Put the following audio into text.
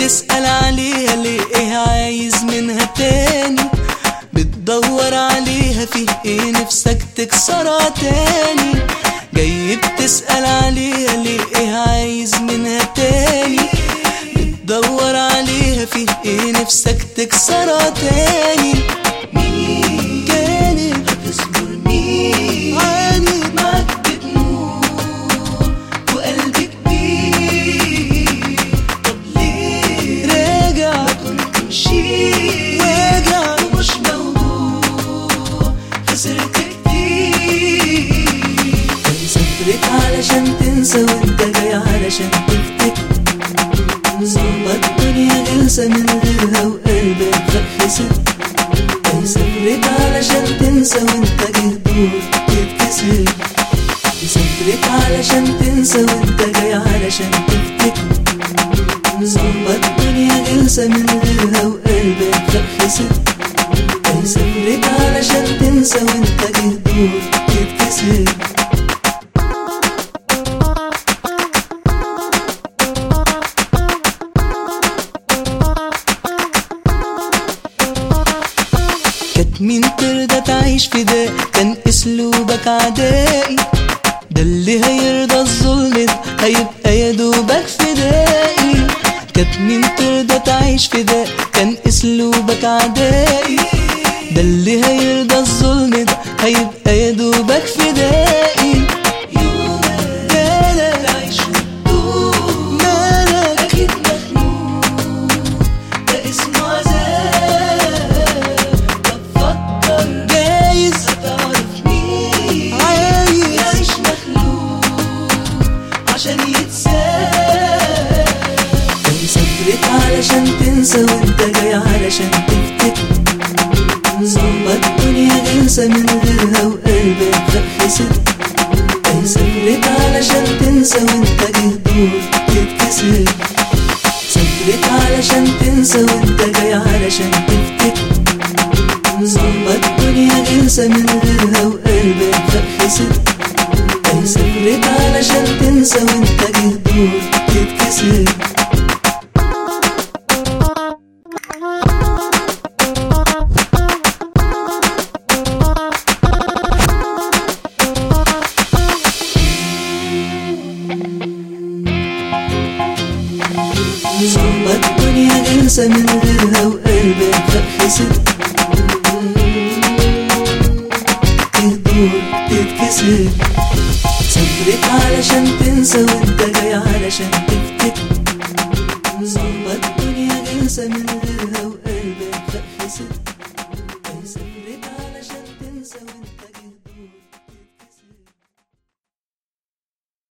بتسأل عليها ليه ايه عايز منها تاني بتدور عليها فيه ايه نفسك تكسرها تاني جاي بتسأل عليها ليه ايه عايز منها تاني بتدور عليها فيه ايه نفسك تكسرها تاني مين كانت هتصبر مين عانيت معاك بدموع وقلبي كبير طب ليه راجع ما كنت مشيت راجع ومش موجود خسرت كتير أنا سافرت علشان تنسى وانت جاي علشان تفتكر صعبة الدنيا جلسة من غيرها وقلبك خف خسر أنا سافرت علشان تنسى وانت جه دور تتكسر سافرت علشان تنسى وانت جاي علشان تفتكر صعبة الدنيا جلسة من غيرها وقلبك خف خسر أنا سافرت علشان تنسى وانت جه دور تتكسر كانت مين ترضى تعيش في ده كان اسلوبك عدائي ده اللي هيرضى الظلم ده هيبقى يا دوبك فدائي كانت مين ترضى تعيش في ده كان اسلوبك عدائي ده اللي هيرضى الظلم ده هيبقى يا دوبك فدائي مالك تعيش مالك أكيد مخنوق ده اسمه عذاب طب فكر جايز هتعرف مين عايز يعيش مخلوق عشان يتساب أنا سافرت علشان تنسى وانت جاي علشان تفتكر صعبة الدنيا جلسة من غيرها وقلبك خف خسر أنا سافرت علشان تنسى وانت جه دور تتكسر سافرت علشان تنسى وانت جاي علشان تفتكر صعبة الدنيا جلسة من غيرها وقلبك خف خسر أنا سافرت علشان تنسى وانت جه دور تتكسر صعبة الدنيا جلسة من غيرها وقلبك خف خسر تهدور تتكسر سافرت علشان تنسى وانت جاي علشان تفتكر صعبة الدنيا جلسة من غيرها